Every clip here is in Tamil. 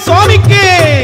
சுவாமிக்கு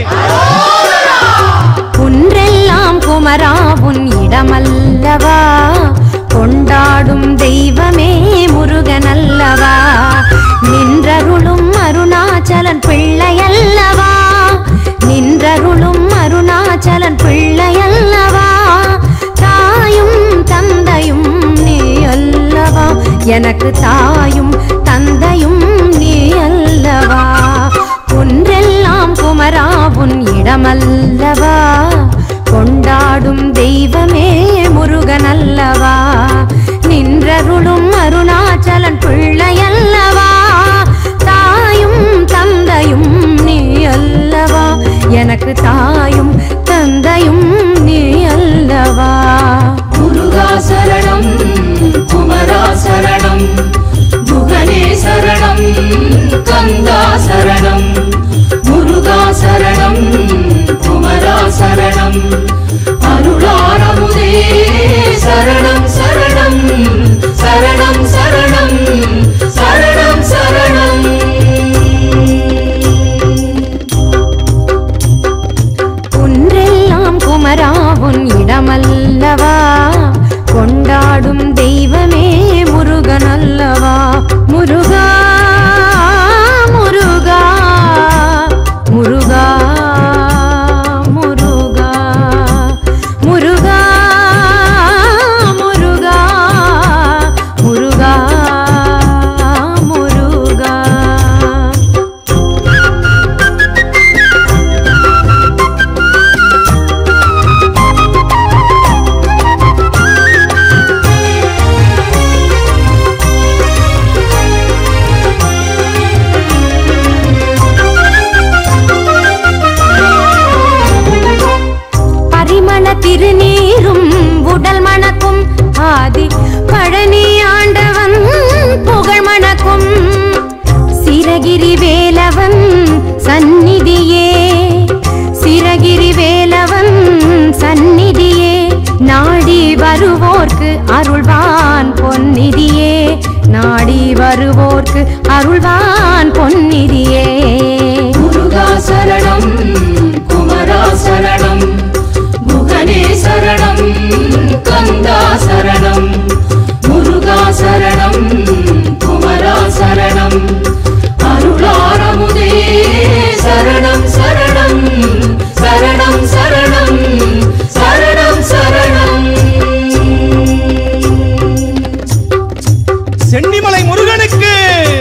குன்றெல்லாம் குமரா உன் இடமல்லவா கொண்டாடும் தெய்வமே முருகனல்லவா நின்றருளும் அருணாச்சலன் பிள்ளையல்லவா நின்றருளும் அருணாச்சலன் பிள்ளையல்லவா தாயும் தந்தையும் நீ அல்லவா எனக்கு தாயும் தந்தையும் நீ அல்லவா ஒன்றெல்லாம் குமரா உன் இடமல்லவா கொண்டாடும் தெய்வமே முருகனல்லவா நின்றருளும் அருணாச்சலன் பிள்ளையல்லவா தாயும் தந்தையும் நீ அல்லவா எனக்கு தாயும் தந்தையும் நீ அல்லவா முருகா சரணம் குமரா சரணம் குகனே சரணம் கந்தா சரணம் முருகா சரணம் குமரா சரணம் அருளாரமுதே சரணம் சரணம் சரணம் சரணம் சரணம் சரணம் குன்றெல்லாம் குமரா உன் இடமல்லவா கொண்டாடும் தெய்வமே முருகனல்லவா முருகா முருகா முருகா முருகா முருகா முருகா முருகா முருகா பரிமள திருநீரும் உடல் மணக்கும் ஆதி பழனி ஆண்டவன் புகழ் மணக்கும் சிரகிரி வேலவன் சந்நிதியே சிரகிரி வேலவன் சந்நிதியே நாடி வருவோர்க்கு அருள்வான் பொன்னிதியே நாடி வருவோர்க்கு அருள்வான் பொன்னிதியே முருகா சரணம் குமரா சரணம் குகனே சரணம் கந்தா சரணம் முருகா சரணம் குமரா சரணம் அருளாரமுதே சரணம் சரணம் சரணம் சரணம் சரணம் சரணம் சென்னிமலை முருகனுக்கு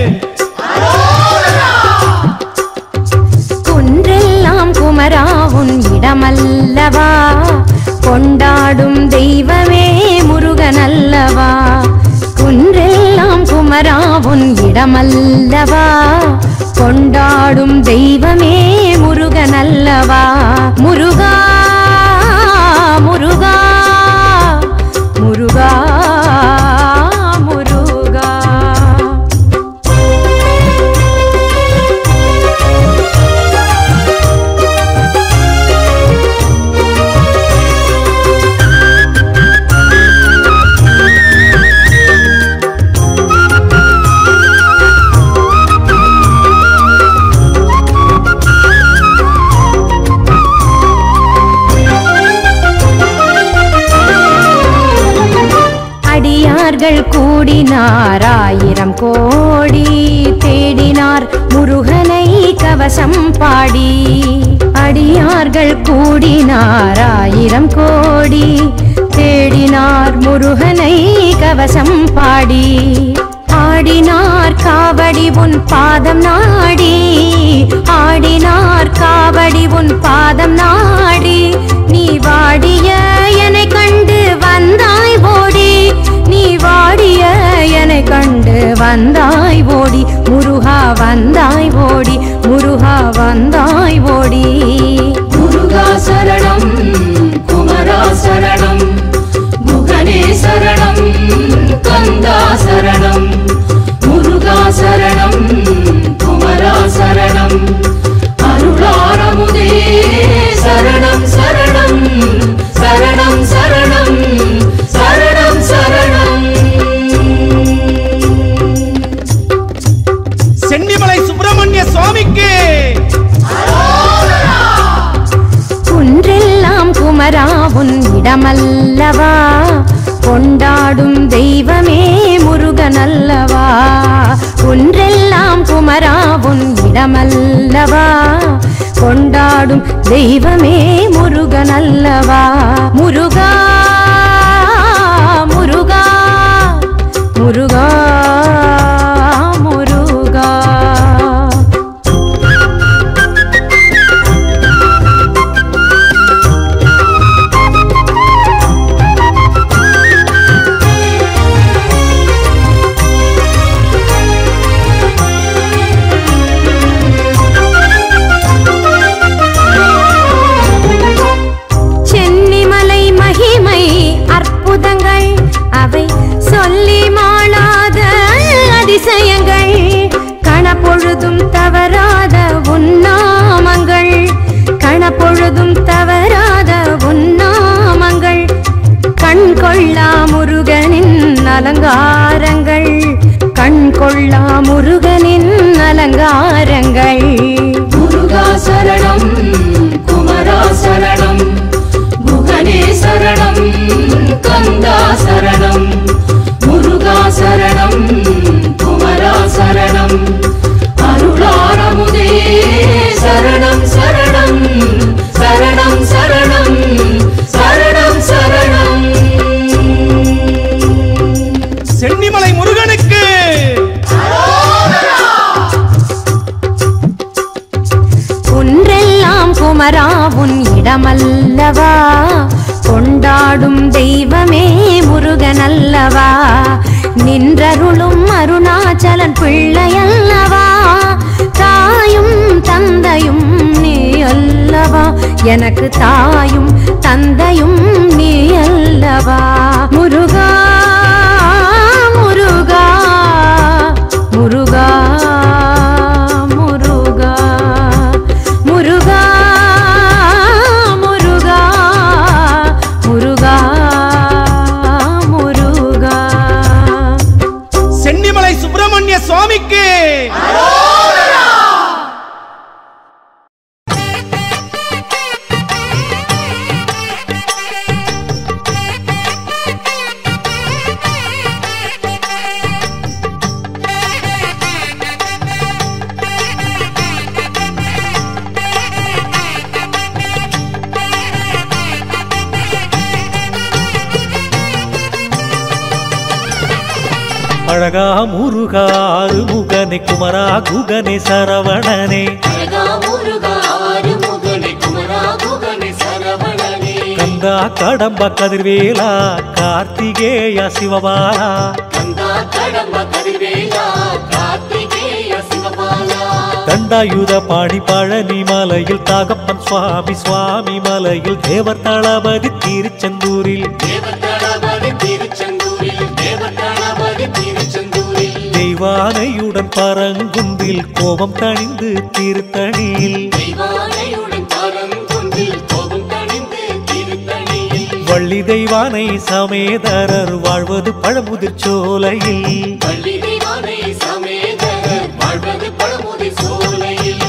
குன்றெல்லாம் குமரா உன் இடமல்லவா கொண்டாடும் தெய்வமே முருகனல்லவா குன்றெல்லாம் குமரா உன் இடமல்லவா கொண்டாடும் தெய்வமே முருகனல்லவா முருகா முருகா முருகா முருகா அடியார்கள் கூடினார் ஆயிரம் கோடி தேடினார் முருகனை கவசம் பாடி அடியார்கள் கூடினார் ஆயிரம் கோடி தேடினார் முருகனை கவசம் பாடி ஆடினார் காவடி உன் பாதம் நாடி ஆடினார் காவடி உன் பாதம் நாடி நீ வாடிய என்னை கண்டு வந்தாய் ஓடி நீ வாடிய என்னை கண்டு வந்தாய் ஓடி முருகா வந்தாய் ஓடி முருகா வந்தாய் ஓடி முருகா சரணம் குமரா சரணம் குகனே சரணம் கந்தா சரணம் முருகா சரணம் குமரா சரணம் அருளாரமுதே சரணம் சரணம் சரணம் சரணம் சரணம் சரணம் சென்னிமலை சுப்பிரமணிய சுவாமிக்கு அரோகரா இடமல்லவா கொண்டாடும் தெய்வமே முருகனல்லவா ஒன்றெல்லாம் குமரா உன் இடமல்லவா கொண்டாடும் தெய்வமே முருகனல்லவா முருகா முருகா முருகா முருகா சென்னிமலை மகிமை அற்புதங்கள் அவை சொல்லி மாளாத அதிசயங்கள் கணப்பொழுதும் தவறாத உன்னாமங்கள் கணப்பொழுதும் தவறாத உன்னாமங்கள் கண் கொள்ளா முருகனின் அலங்காரங்கள் கண் கொள்ளா முருகனின் அலங்காரங்கள் முருகா சரணம் குமரா சரணம் குகனே சரணம் கந்தா சரணம் முருகா சரணம் குமரா சரணம் அருளாரமுதே சரணம் சரணம் சரணம் சரணம் சரணம் சரணம் சென்னிமலை முருகனுக்கு ஒன்றெல்லாம் குமரா உன் இடமல்லவா கொண்டாடும் தெய்வமே முருகனல்லவா நின்றருளும் அருணாச்சலன் பிள்ளையல்லவா தாயும் தந்தையும் நீ அல்லவா எனக்கு தாயும் தந்தையும் நீ அல்லவா முருகா முருகா முருகா முருகா முருகா முருகா முருகா முருகா சென்னிமலை சுப்பிரமணிய சுவாமிக்கு அழகா முருகா முகனே குமரா குகனே சரவணனே அழகா முருகா ஆறுமுகனே குமரா குகனே சரவணனே கந்தா கடம்ப கதிர்வேலா கார்த்திகேய சிவபாலா கந்தா கடம்ப கதிர்வேலா கார்த்திகேய சிவபாலா தண்டாயுத பாணி பழனி மலையில் தாகப்பன் சுவாமி சுவாமி மலையில் தேவர் தளபதி திருச்செந்தூரில் தேவதளபதி திருச்செந்தூரில் தேவதளபதி திருச்செந்தூரில் தெய்வானையுடன் பரங்குன்றில் கோபம் தணிந்து திருத்தணியில் தெய்வானையுடன் பரங்குன்றில் கோபம் தணிந்து திருத்தணியில் வள்ளி தெய்வானை சமேதரர் வாழ்வது பழமுதிர் சோலையில் பள்ளி தெய்வானை சமேதரர் வாழ்வது பழமுதி சோலையில்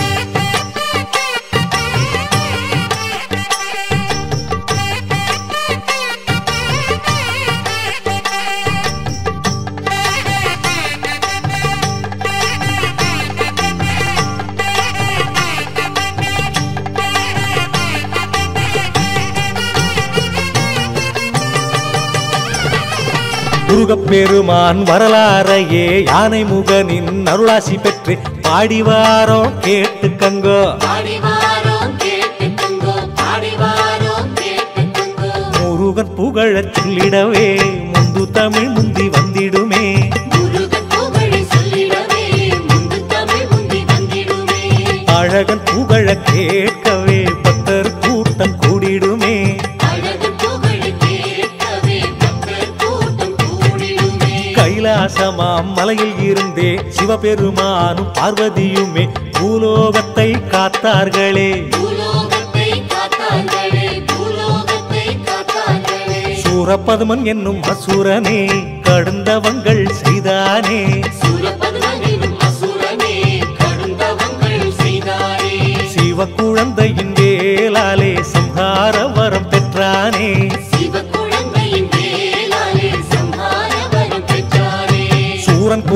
முருகப்பெருமான் வரலாறையே யானை முகனின் அருளாசி பெற்று பாடிவாரோம் கேட்டுக்கங்கோ பாடிவாரோம் கேட்டுக்குங்கோ பாடிவாரோம் கேட்டுக்குங்கோ முருகன் புகழச் சொல்லிடவே முந்து தமிழ் முந்தி வந்திடுமே முருகன் புகழை சொல்லிடவே முந்து தமிழ் முந்தி வந்திடுமே அழகன் புகழ கேட்கவே பக்தர் கூட்டம் கூடிடுமே அழகு புகழை கேட்கவே பக்தர் கூட்டம் கூடிடுமே கைலாசமாம் மலையில் இருந்தே சிவபெருமானும் பார்வதியுமே பூலோகத்தை காத்தார்களே பூலோகத்தை காத்தார்களே பூலோகத்தை காத்தார்களே சூரபதுமன் என்னும் அசுரனே கடுந்தவங்கள் செய்தானே சூரபதுமனின் அசுரனே கடுந்தவங்கள் செய்தாரே சிவ குழந்தையின் வேலாலே சம்ஹார வரம் பெற்றானே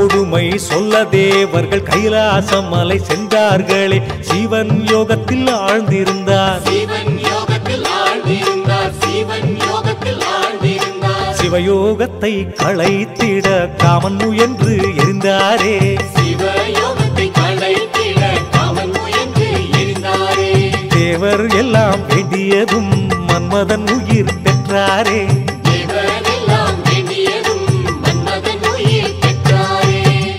கொடுமை சொல்ல தேவர்கள் கைலாசம் மலை சென்றார்களே சிவன் யோகத்தில் ஆழ்ந்திருந்தார் சிவன் யோகத்தில் ஆழ்ந்திருந்தார் சிவன் யோகத்தில் ஆழ்ந்திருந்தார் சிவயோகத்தை களைத்திட காமன் முயன்று எரிந்தாரே சிவயோகத்தை களைத்திட காமன் முயன்று எரிந்தாரே தேவர் எல்லாம் வேண்டியதும் மன்மதன் உயிர் பெற்றாரே தேவரெல்லாம் வேண்டியதும் மன்மதன் உயிர் பெற்றாரே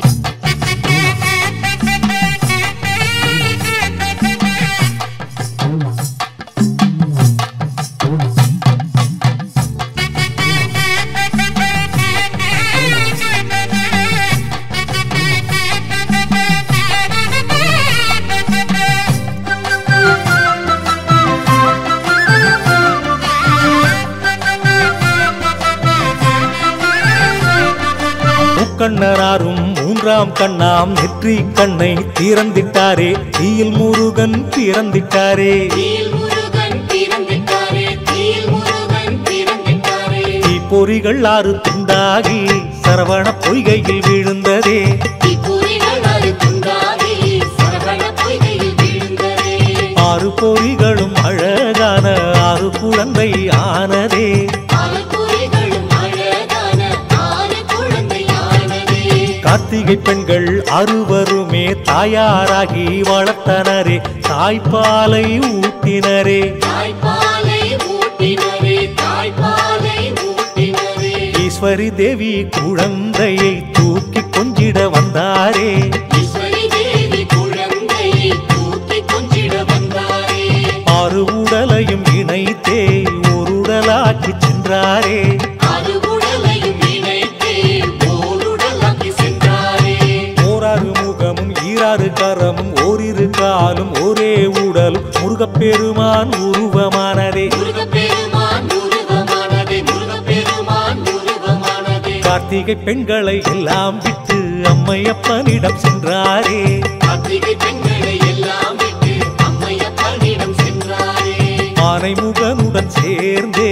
முக்கண்ணராரும் மூன்றாம் கண்ணாம் நெற்றி கண்ணை திறந்திட்டாரே தீயில் முருகன் பிறந்திட்டாரே தீல் முருகன் பிறந்திட்டாரே தீல் முருகன் பிறந்திட்டாரே தீப்பொறிகள் ஆறு துண்டாகி சரவண பொய்கையில் விழுந்ததே தீப்பொறிகள் அது துண்டாகி சரவண பொய்கையில் விழுந்ததே ஆறு பொறிகளும் அழகான ஆறு குழந்தை ஆனதே ஆறு பொறிகளும் அழகான ஆறு குழந்தையானதே கார்த்திகை பெண்கள் அறுவருமே தாயாராகி வளர்த்தனரே தாய்ப்பாலை ஊட்டினரே தாய்ப்பாலை ஊட்டினரே தாய்ப்பாலை ஊட்டினரே ஈஸ்வரி தேவி குழந்தையை தூக்கி கொஞ்சிட வந்தாரே ஈஸ்வரி தேவி குழந்தையை தூக்கி கொஞ்சிட வந்தாரே ஆறு உடலையும் இணைத்தே ஒரு உடலாக்கி சென்றாரே அது உடலையும் இணைத்தே ஓருடலாக்கி சென்றாரே ஓராறு முகமும் ஈராறு கரமும் ஓரிரு காலும் ஒரே உடலும் முருகப்பெருமான் உருவமானதே முருகப்பெருமான் உருவமானதே முருகப்பெருமான் உருவமானதே கார்த்திகை பெண்களை எல்லாம் விட்டு அம்மையப்பனிடம் சென்றாரே கார்த்திகை பெண்களை எல்லாம் விட்டு அம்மையப்பனிடம் சென்றாரே ஆனை முகனுடன் சேர்ந்தே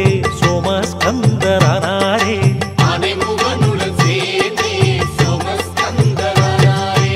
சோமஸ்கந்தரானாரே ஆனை முகனுடன் சேர்ந்தே சோமஸ்கந்தரானாரே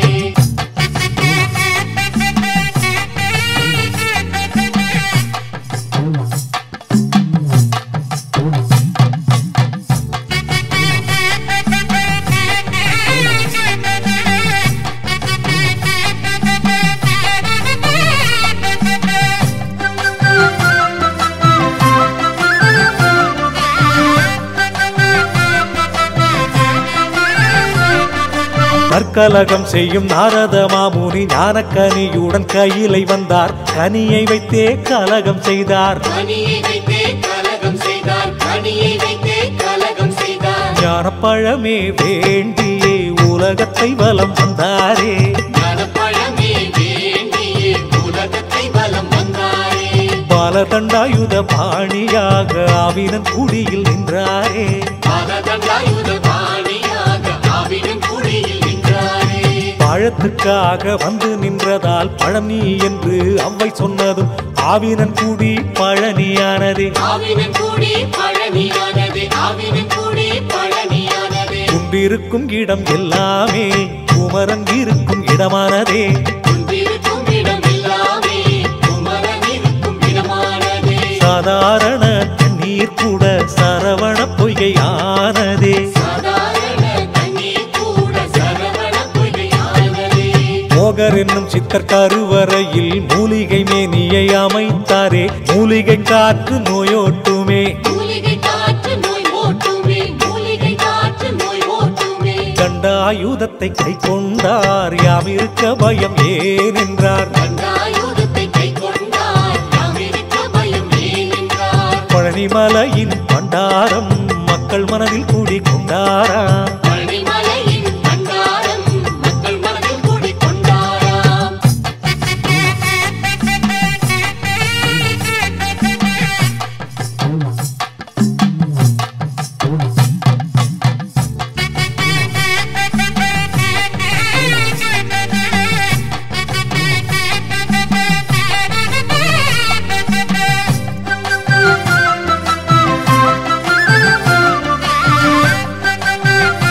கற்கலகம் செய்யும் நாரத மாமுனி ஞானக்கனியுடன் கையிலை வந்தார் கனியை வைத்தே கலகம் செய்தார் கனியை வைத்தே கலகம் செய்தார் கனியை வைத்தே கலகம் செய்தார் ஞானப்பழமே வேண்டியே உலகத்தை வலம் வந்தாரே ஞானப்பழமே வேண்டியே உலகத்தை வலம் வந்தாரே பாலதண்டாயுத பாணியாக ஆவினன் குடியில் நின்றாரே பாலதண்டாயுத பாணியாக ஆவிடன் குடியில் நின்றாரே பழத்துக்காக வந்து நின்றதால் பழனி என்று அவ்வை சொன்னதும் ஆவினன் குடி பழனியானதே ஆவினன் கூடி பழனியானதே ஆவினன் கூடி பழனியானதே குன்றிருக்கும் இடம் எல்லாமே குமரன் இருக்கும் இடமானதே குந்திருக்கும் இடம் எல்லாமே குமரன் இருக்கும் இடமானதே சாதாரண தண்ணீர் கூட சரவண பொய்கையானதே சாதாரண தண்ணீர் கூட சரவண பொய்கையானதே மோகர் என்னும் சித்தர் கருவறையில் மூலிகை மேனியை அமைத்தாரே மூலிகை காற்று நோயோட்டுமே மூலிகை காற்று நோய் ஓட்டுமே மூலிகை காற்று நோய் ஓட்டுமே கண்டாயுதத்தை கை கொண்டார் யாம் இருக்க பயம் ஏன் என்றார் கண்டாயுதத்தை கை கொண்டார் நாம் இருக்க பயம் ஏன் என்றார் பழனிமலையின் பண்டாரம் மக்கள் மனதில் கூடி கொண்டாரா பழனிமலையின் பண்டாரம் மக்கள் மனதில் கூடிக் கொண்டாராம் Thank you.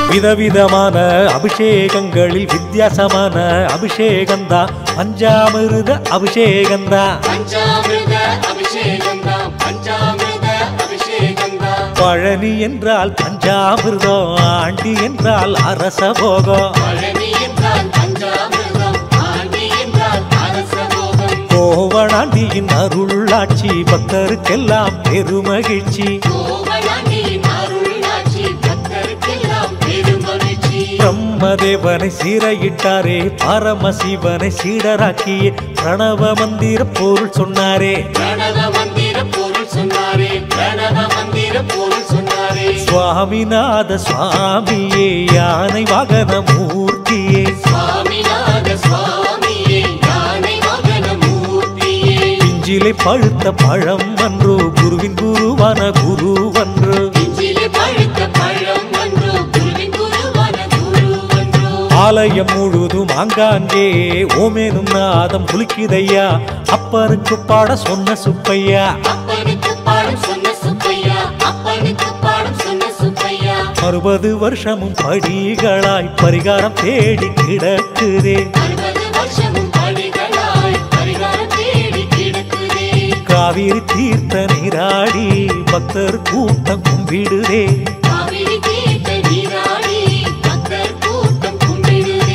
விதவிதமான அபிஷேகங்களில் வித்தியாசமான அபிஷேகந்தா பஞ்சாமிருத அபிஷேகந்தா பஞ்சாமிர்த அபிஷேகந்தா பஞ்சாமிர்த அபிஷேகந்தா பழனி என்றால் பஞ்சாமிர்தம் ஆண்டி என்றால் அரச போகம் பழனி என்றால் பஞ்சாமிர்தம் ஆண்டி என்றால் அரசபோகம் கோவணாண்டியின் அருளாட்சி பக்தருக்கெல்லாம் பெருமகிழ்ச்சி கோவலாண்டியின் அருளாட்சி பக்தருக்கெல்லாம் பெருமகிழ்ச்சி பிரம்மதேவனை சீரையிட்டாரே பரமசிவனை சீடராக்கியே பிரணவ மந்திர பொருள் சொன்னாரே பிரணவ மந்திர பொருள் சொன்னாரே பிரணவ மந்திர பொருள் சொன்னாரே சுவாமிநாத சுவாமியே யானை வாகன மூர்த்தியே சுவாமிநாத சுவாமியே யானை வாகன மூர்த்தியே பிஞ்சிலை பழுத்த பழம் அன்றோ குருவின் குருவான குருவன்றோ இஞ்சிலே பழுத்த பழம் அன்றோ குருவின் குருவான குருவன்றோ ஆலயம் முழுதும் ஆங்காங்கே ஓமேனும் நாதம் புலிக்குதையா அப்பனுக்கு பாட சொன்ன சுப்பையா அப்பனுக்கு பாடம் சொன்ன சுப்பையா அப்பனுக்கு பாடம் சொன்ன சுப்பையா அறுபது வருஷமும் படிகளாய் பரிகாரம் தேடி கிடக்குதே அறுபது வருஷமும் படிகளாய் பரிகாரம் தேடி கிடக்குதே காவிரி தீர்த்த நீராடி பக்தர் கூட்டம் கும்பிடுதே காவிரி தீர்த்த நீராடி பக்தர் கூட்டம் கும்பிடுதே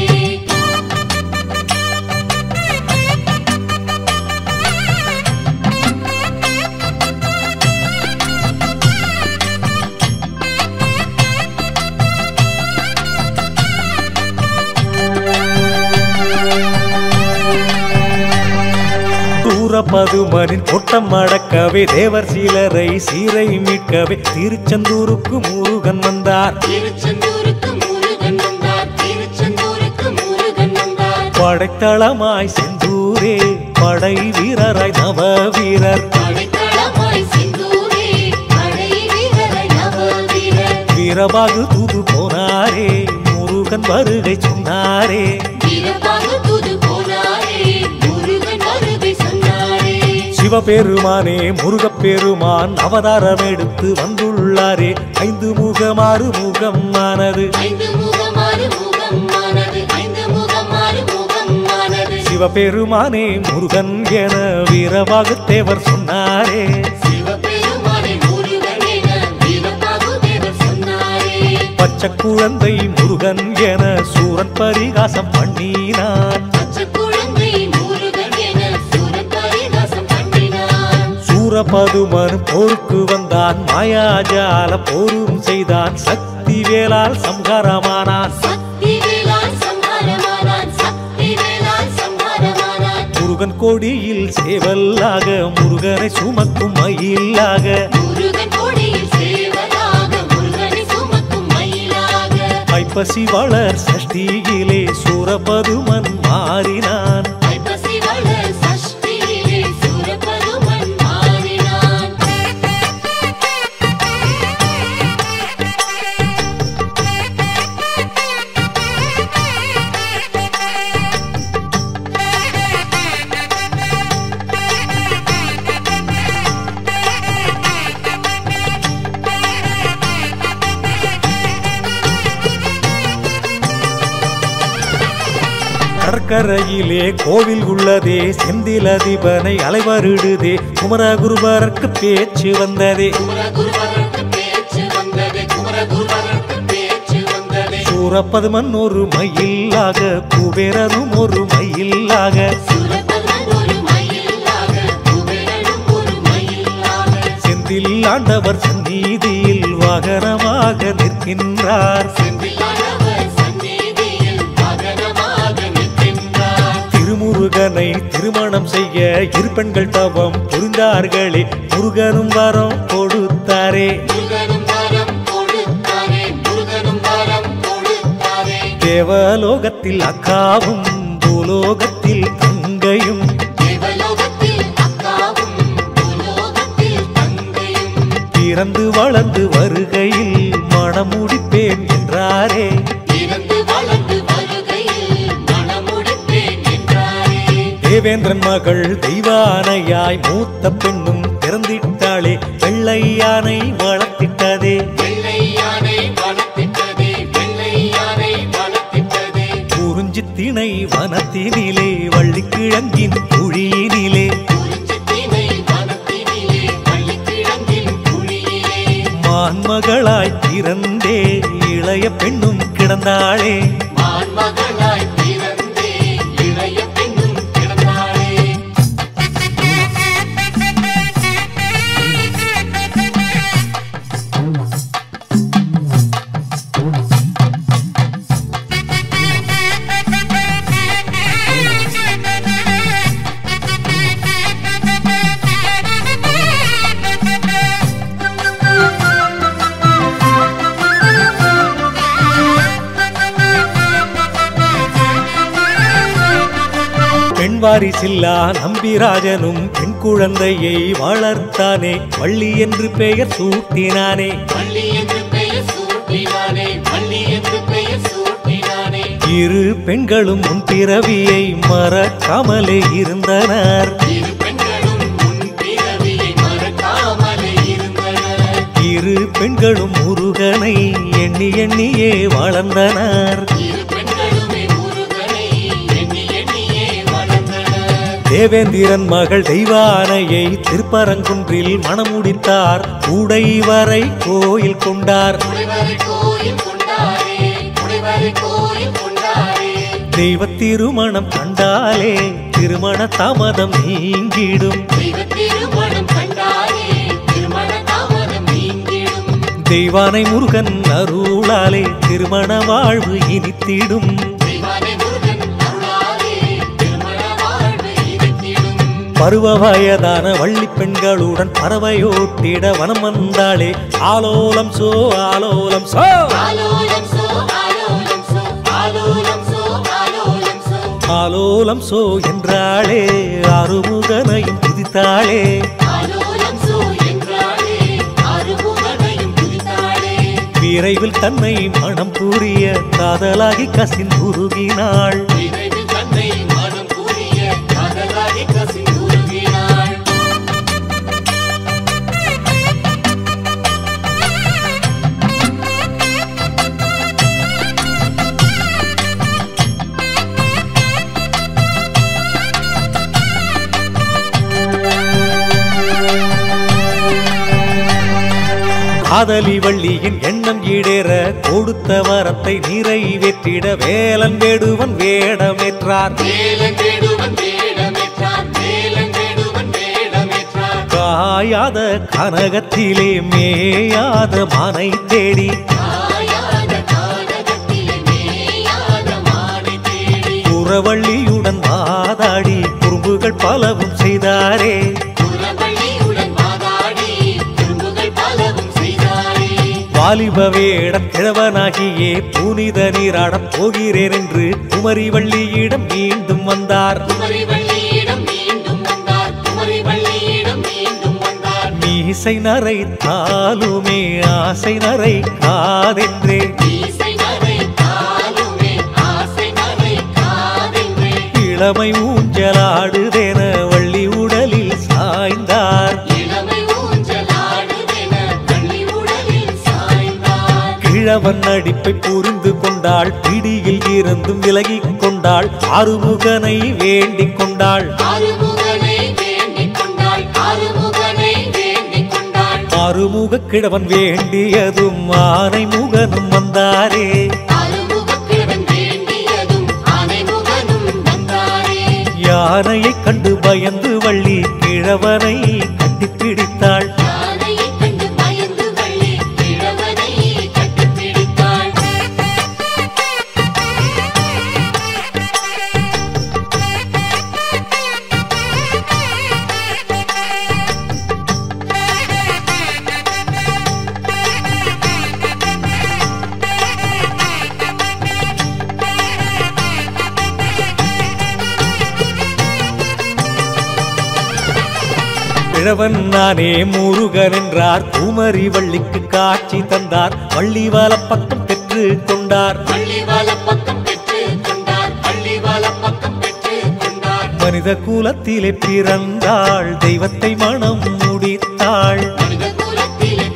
சூரபதுமனின் கொட்டம் அடக்கவே தேவர் சீலரை சீரை மீட்கவே திருச்செந்தூருக்கு முருகன் வந்தார் திருச்செந்தூருக்கு முருகன் வந்தார் திருச்செந்தூருக்கு முருகன் வந்தார் படைத்தளமாய் செந்தூரே படை வீரராய் நவ வீரர் படைத்தளமாய் செந்தூரே படை வீரரை நவ வீரர் வீரபாகு தூது போனாரே முருகன் வருகை சொன்னாரே வீரபாகு தூது போனாரே முருகன் வருகை சொன்னாரே சிவபெருமானே முருகப்பெருமான் அவதாரம் எடுத்து வந்துள்ளாரே ஐந்து முகமாறு முகமானது ஐந்து முகமாறு முகமானது ஐந்து முகமாறு முகமானது சிவபெருமானே முருகன் என வீரபாகு தேவர் சொன்னாரே சிவபெருமானை முருகன் என வீரபாகு தேவர் சொன்னாரே பச்சை குழந்தை முருகன் என சூரன் பரிகாசம் பண்ணினான் பச்சை குழந்தை முருகன் என சூரன் பரிகாசம் பண்ணினான் சூரபதுமன் போருக்கு வந்தான் மாயாஜால போரும் செய்தான் சக்தி வேளால் சம்ஹாரமானான் சக்தி வேளால் சம்ஹாரமானான் சக்தி வேளால் சம்ஹாரமானான் முருகன் கொடியில் சேவல்லாக முருகனை சுமக்கும் மயிலாக முருகன் கொடியில் சேவலாக முருகனை சுமக்கும் மயிலாக ஐப்பசி வளர் சஷ்டியிலே சூரபதுமன் மாறினான் ஐப்பசி வளர் சஷ்டியிலே சூரபெருமன் மாறினான் கடற்கரையிலே கோவில் உள்ளதே செந்தில் அதிபனை அலைவருடுதே குமரகுருபரருக்கு பேச்சு வந்ததே குமரகுருவருக்கு பேச்சு வந்தது குமரகுருவருக்கு பேச்சு வந்தது சூரபதுமன் ஒரு மயிலாக குபேரனும் ஒரு மயிலாக சூரபெருமன் ஒரு மயிலாக குபேரனும் ஒரு மயிலாக செந்தில் ஆண்டவர் சந்நிதியில் வாகனமாக நிற்கின்றார் செந்திலானவர் சந்நிதியில் மகனமாக நிற்கின்றார் திருமுருகனை திருமணம் செய்ய இரு பெண்கள் தவம் புரிந்தார்களே முருகனும் வரம் கொடுத்தாரே முருகனும் வரம் கொடுத்தாரே முருகனும் வரம் கொடுத்தாரே தேவலோகத்தில் அக்காவும் பூலோகத்தில் தங்கையும் தேவலோகத்தில் அக்காவும் பூலோகத்தில் தங்கையும் பிறந்து வளர்ந்து வருகையில் மணம் முடிப்பேன் என்றாரே இறந்து வளர்ந்து வருகையில் மனமுடிப்பேன் என்றாரே தேவேந்திரன் மகள் தெய்வானையாய் மூத்த பெண்ணும் பிறந்திட்டாளே வெள்ளை யானை வளர்த்திட்டதே வெள்ளை யானை வளர்த்திட்டதே வெள்ளை குறிஞ்சித்திணை வனத்தினிலே வள்ளிக்கிழங்கின் குழியினிலே குறிஞ்சித்திணை வனத்தினிலே வள்ளிக்கிழங்கின் குழியிலே மான்மகளாய் பிறந்தே இளைய பெண்ணும் கிடந்தாளே மான்மகளாய் பிறந்தே இளைய பெண்ணும் கிடந்தாளே பெண் வாரிசில்லா நம்பிராஜனும் பெண் குழந்தையை வளர்த்தானே வள்ளி என்று பெயர் சூட்டினானே வள்ளி என்று பெயர் சூட்டினானே வள்ளி என்று பெயர் சூட்டினானே இரு பெண்களும் முன் பிறவியை மறக்காமலே இருந்தனர் இரு பெண்களும் முன் பிறவியை மறக்காமலே இருந்தனர் இரு பெண்களும் முருகனை எண்ணி எண்ணியே வளர்ந்தனர் இரு பெண்களுமே முருகனை எண்ணி எண்ணியே வளர்ந்தனர் தேவேந்திரன் மகள் தெய்வானையை திருப்பரங்குன்றில் மணமுடித்தார் கூடை வரை கோயில் கொண்டார் குடைவரை கோயில் கொண்டாரே குடைவரை கோயில் கொண்டாரே தெய்வ திருமணம் கண்டாலே திருமண தாமதம் நீங்கிடும் தெய்வ திருமணம் கண்டாரே திருமண தாமதம் நீங்கிடும் தெய்வானை முருகன் அருளாலே திருமண வாழ்வு இனித்திடும் தெய்வானை முருகன் அருளாலே திருமண வாழ்வு இனித்திடும் பருவ வயதான வள்ளி பெண்களுடன் பறவையோட்டிட வனம் வந்தாளே ஆலோலம் சோ ஆலோலம் சோ ஆலோலம் சோ ஆலோலம் சோ ஆலோலம் சோ ஆலோலம் சோ ஆலோலம் சோ என்றாளே அருமுகனையும் துதித்தாளே ஆலோலம் சோ என்றாளே ஆறுமுகனையும் துதித்தாளே விரைவில் தன்னை மனம் புரிய காதலாகி கசிந்துருகினாள் விரைவில் தன்னை மனம் புரிய காதலாகி கசிந்துருகினாள் காதலி வள்ளியின் எண்ணம் ஈடேற கொடுத்த வரத்தை நிறைவேற்றிட வேலன் வேடுவன் வேடமேற்றார் வேலன் வேடுவன் வேடமேற்றான் வேலன் வேடுவன் வேடமேற்றான் காயாத கனகத்திலே மேயாத மனை தேடி காயாத கானகத்திலே மேயாத மானை தேடி புறவள்ளியுடன் வாதாடி குறும்புகள் பலவும் செய்தாரே புறவள்ளியுடன் வாதாடி துன்புகள் பலவும் செய்தாரே வாலிப வேடம் கிழவனாகியே புனித நீராடப் போகிறேன் என்று குமரி வள்ளியிடம் மீண்டும் வந்தார் குமரி வள்ளியிடம் மீண்டும் வந்தார் குமரி வள்ளியிடம் மீண்டும் வந்தார் மீசை நரைத்தாலுமே ஆசை நரை காதென்றே ஈசை நரை காலுமே ஆசை நரை காதென்றே இளமை ஊஞ்சலாடுதென வள்ளி உடலில் சாய்ந்தார் இளமை ஊஞ்சலாடுதென வள்ளி உடலில் சாய்ந்தார் கிழவன் நடிப்பை புரிந்து கொண்டாள் பிடியில் இருந்தும் விலகிக் கொண்டாள் ஆறுமுகனை வேண்டிக் கொண்டாள் ஆறுமுகனை வேண்டிக் கொண்டாள் ஆறுமுகனை வேண்டிக் கொண்டாள் ஆறுமுக கிழவன் வேண்டியதும் ஆனை முகனும் வந்தாரே ஆறுமுகக்கிழவன் வேண்டியதும் ஆனைமுகனும் வந்தாரே யானையைக் கண்டு பயந்து வள்ளி கிழவனை கட்டிப்பிடித்தாள் யானையைக் கண்டு பயந்து வள்ளி கிழவனை கட்டிப்பிடித்தாள் கிழவன் நானே முருகன் என்றார் குமரி வள்ளிக்கு காட்சி தந்தார் வள்ளி பக்கம் பெற்று கொண்டார் பள்ளி பக்கம் பெற்று கொண்டார் பள்ளி பக்கம் பெற்று கொண்டார் மனித குலத்திலே பிறந்தாள் தெய்வத்தை மனம் முடித்தாள் மனித குலத்திலே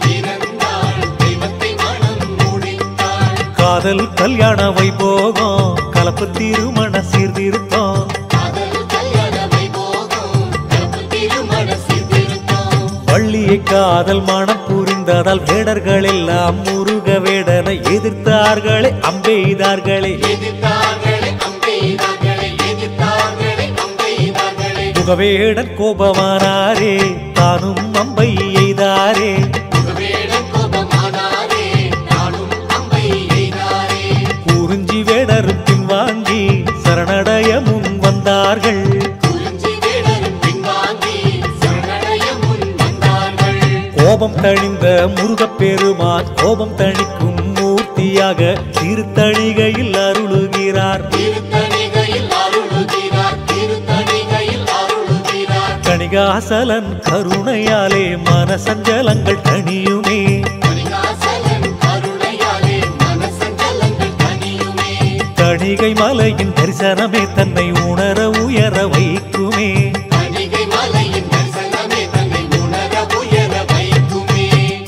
பிறந்தாள் தெய்வத்தை மனம் முடித்தாள் காதல் கல்யாண வைபோகம் கலப்பு சிறப்பு திருமண சீர்திருத்தம் காதல் கல்யாண வைபோகம் பிரபு திருமண சீர்திருத்தம் வள்ளியை காதல் மனம் புரிந்ததால் வேடர்கள் எல்லாம் முருக வேடனை எதிர்த்தார்களே அம்பெய்தார்களே எதிர்த்தார்களே அம்பெய்தார்களே எதிர்த்தார்களே அம்பெய்தார்களே முகவேடன் கோபமானாரே தானும் அம்பை எய்தாரே முகவேடன் கோபமானாரே நானும் அம்பை எய்தாரே குறிஞ்சி வேடரும் பின்வாங்கி சரணடைய முன் வந்தார்கள் குறிஞ்சி வேடரும் பின்வாங்கி சரணடைய முன் வந்தார்கள் கோபம் தணிந்த முருகப்பெருமான் கோபம் தணிக்கும் மூர்த்தியாக திருத்தணிகையில் அருளுகிறார் திருத்தணிகையில் அருளுகிறார் திருத்தணிகையில் அருளுகிறார் கணிகாசலன் கருணையாலே மனசஞ்சலங்கள் தணியுமே மணிகாசலன் கருணையாலே மனசஞ்சலங்கள் தனியுமே தணிகை மலையின் தரிசனமே தன்னை உணர உயர வைக்குமே கணிகை மலையின் தரிசனமே தன்னை உணர உயர வைக்குமே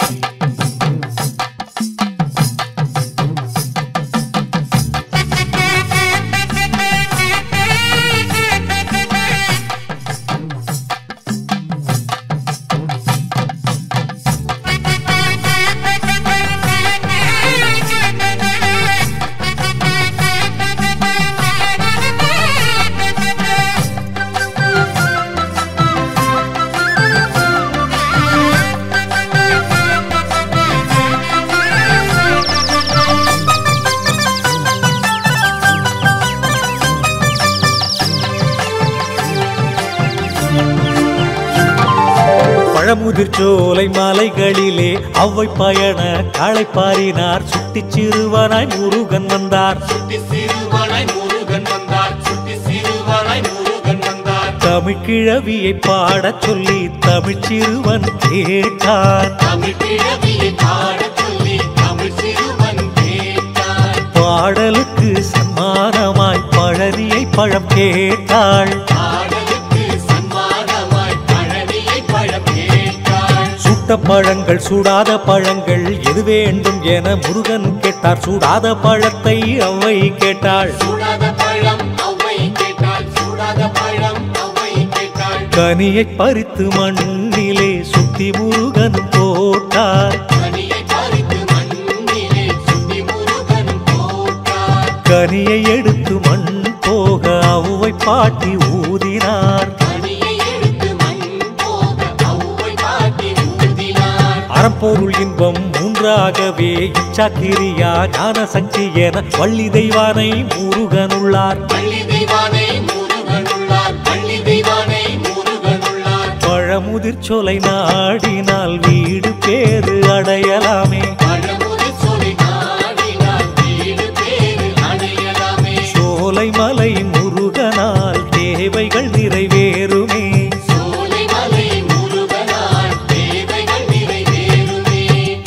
பழமுதிர் சோலை மலைகளிலே அவ்வை பயண காளைப்பாரினார் சுட்டிச் சிறுவனாய் முருகன் வந்தார் சுட்டி சிறுவனாய் முருகன் வந்தார் சுட்டி சிறுவனாய் முருகன் வந்தார் தமிழ்கிழவியை பாடச் சொல்லி தமிழ் சிறுவன் கேட்டான் தமிழ் கிழவியை பாடச் சொல்லி தமிழ் சிறுவன் கேட்டார் பாடலுக்கு சன்மானமாய் பழனியை பழம் கேட்டாள் பாடலுக்கு சன்மானமாய் பழனியை பழம் கேட்டாள் சுட்ட பழங்கள் சுடாத பழங்கள் எது வேண்டும் என முருகன் கேட்டார் சுடாத பழத்தை அவ்வை கேட்டாள் சூடாத பழம் அவ்வை கேட்டாள் சூடாத பழம் அவ்வை கேட்டாள் கனியை பறித்து மண்ணிலே சுத்தி முருகன் போட்டார் கனியை பறித்து மண்ணிலே சுத்தி முருகனும் போட்டார் கனியை எடுத்து மண் போக அவ்வை பாட்டி ஊதினார் கனியை எடுத்து மண் போக அவ்வை பாட்டி ஊதினார் அறம்பொருள் இன்பம் மூன்றாகவே இச்சாக்கிரியா ஞான சக்தி என வள்ளி தெய்வானை முருகனுள்ளார் பள்ளி தெய்வானை முருகனுள்ளார் பள்ளி தெய்வானை முருகனுள்ளார் பழமுதிர் சோலை நாடினால் வீடு பேறு அடையலாமே பழமுறை சொல்லி நாடினால் வீடு பேரு அடையலாமே சோலை மலை முருகனால் தேவைகள் நிறைவேறுமே சோலை மலை முருகனால் தேவைகள் நிறைவேறுமே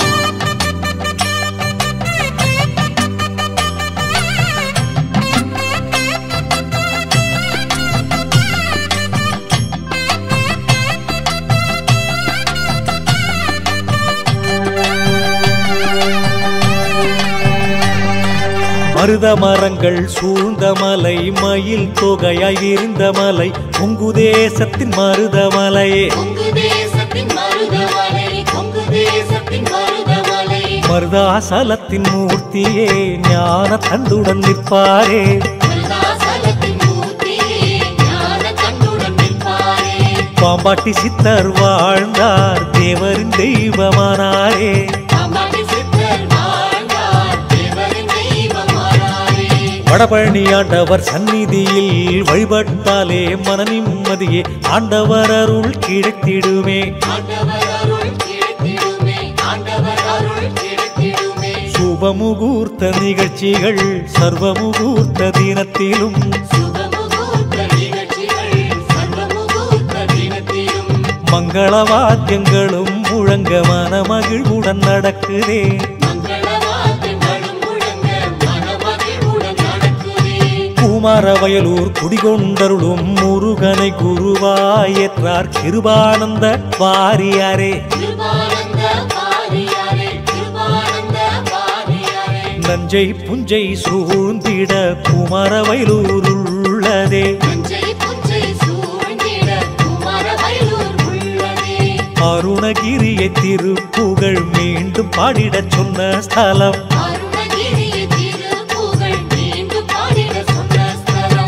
மருத மரங்கள் சூழ்ந்த மலை மயில் தொகையாய் விரிந்த மலை கொங்கு தேசத்தின் மருத மலையே கொங்கு தேசத்தின் மருதமலை கொங்கு தேசத்தின் மருதமலை மருதாசலத்தின் மூர்த்தியே ஞான தந்துடன் நிற்பாரே மருதாசலத்தின் மூர்த்தியே ஞான கண்ணுடன் நிற்பாரே பாம்பாட்டி சித்தர் வாழ்ந்தார் தேவரின் தெய்வமானாரே பாம்பாட்டி சித்தர் வாழ்ந்தார் தேவரின் தெய்வமானாரே வடபழனி ஆண்டவர் சந்நிதியில் வழிபட்டாலே மன நிம்மதியே ஆண்டவர் அருள் கிடைத்திடுமே ஆண்டவர் அருள் கிடைத்திடுமே ஆண்டவர் அருள் கிடைத்திடுமே சுபமுகூர்த்த நிகழ்ச்சிகள் சர்வமுகூர்த்த தினத்திலும் சுபமுகூர்த்த நிகழ்ச்சிகள் சர்வமுகூர்த்த தினத்திலும் மங்கள வாத்தியங்களும் முழங்க மனமகிழ்வுடன் நடக்குதே மங்களவாத்தியங்களும் முழங்க மனமகிழ்வுடன் நடக்குதே குமார வயலூர் குடிகொண்டருளும் முருகனை குருவாயேற்றார் கிருபானந்த வாரியாரே கிருபானந்த பாரியாரே கிருபானந்த பாரியாரே நஞ்சை புஞ்சை சூழ்ந்திட குமரவயலூர் உள்ளதே நஞ்சை புஞ்சை சூழ்ந்திட குமரவயலூர் உள்ளதே அருணகிரியை திருப்புகழ் மீண்டும் பாடிடச் சொன்ன ஸ்தலம் அருணகிரிய திருப்புகழ் மீண்டும் பாடிட சொன்ன ஸ்தலம்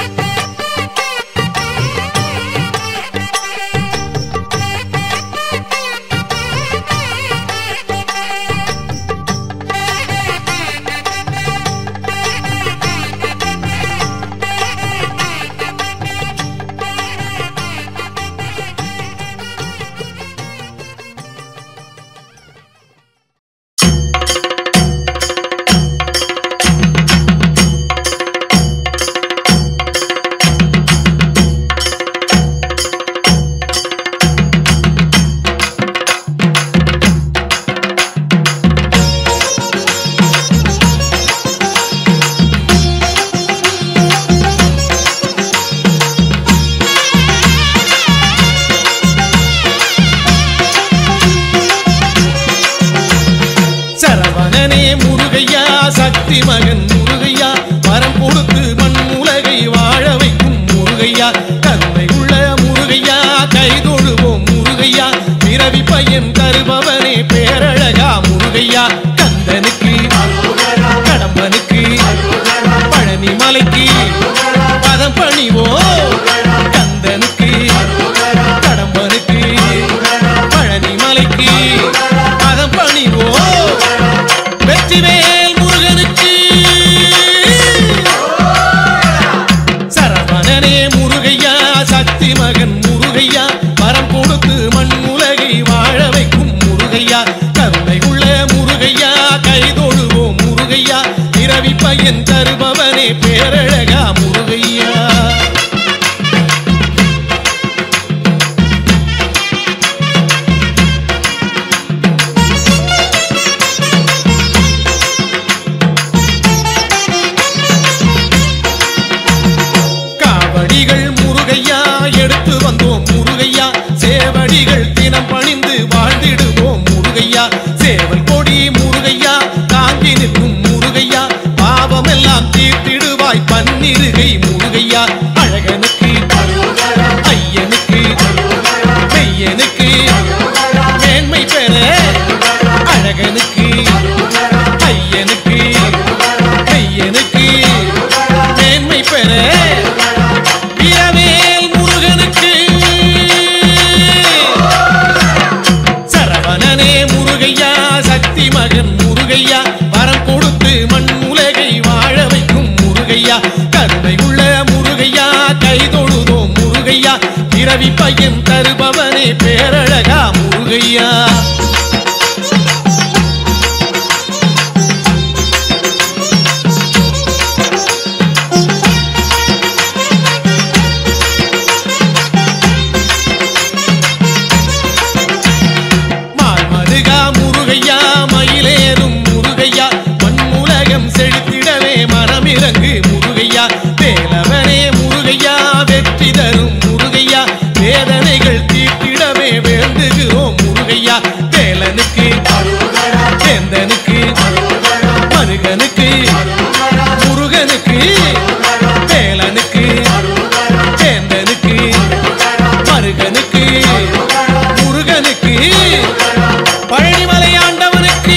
சரவணனே முருகையா சக்தி மகன் முருகையா வரம் கொடுத்து மண் உலகை வாழ வைக்கும் முருகையா கருணை உள்ள முருகையா கைதொழுவோம் முருகையா பிறவி பையன் தருபவனே பேரழகா முருகையா கந்தனுக்கு கடம்பனுக்கு பழனி மலைக்கு பதம் பணிவோம் கந்தனுக்கு கடம்பனுக்கு பழனி மலைக்கு பதம் பணிவோம் வெற்றிவேல் முருகனுக்கு சரவணனே முருகையா சக்தி மகன் முருகையா வரம் கொடுத்து மண் உலகை வாழ வைக்கும் முருகையா கருணை உள்ள முருகையா கைதொழுவோம் முருகையா இரவி பையன் தருபவனே பேரழகா முருகையா காவடிகள் முருகையா எடுத்து வந்தோம் முருகையா சேவடிகள் தினம் பணிந்து வாழ்ந்திடுவோம் முருகையா சேவல் கொடி முருகையா தாங்கி நிற்கும் முருகையா பாவமெல்லாம் தீர்த்திடுவாய் பன்னிருகை முருகையா அழகனுக்கு ஐயனுக்கு மெய்யனுக்கு மேன்மை பெற அழகனுக்கு ஐயனுக்கு மெய்யனுக்கு மேன்மை பெற வீரவேல் முருகனுக்கு சரவணனே முருகையா சக்தி மகன் முருகையா வரம் கொடுத்து மண் உலகை வாழ வைக்கும் முருகையா கருணை உள்ள முருகையா கைதொழுதோம் முருகையா பிறவி பையன் தருபவனே பேரழகா முருகையா மால்மருகா முருகையா மயிலேறும் முருகையா மண்ணுலகம் செழித்திடவே மனமிறங்கு முருகையா வேலவனே முருகையா வெற்றி தரும் முருகையா வேதனைகள் தீர்த்திடவே வேண்டுகிறோம் முருகையா வேலனுக்கு வேந்தனுக்கு மருகனுக்கு முருகனுக்கு வேலனுக்கு வேந்தனுக்கு மருகனுக்கு முருகனுக்கு பழனிமலை ஆண்டவனுக்கு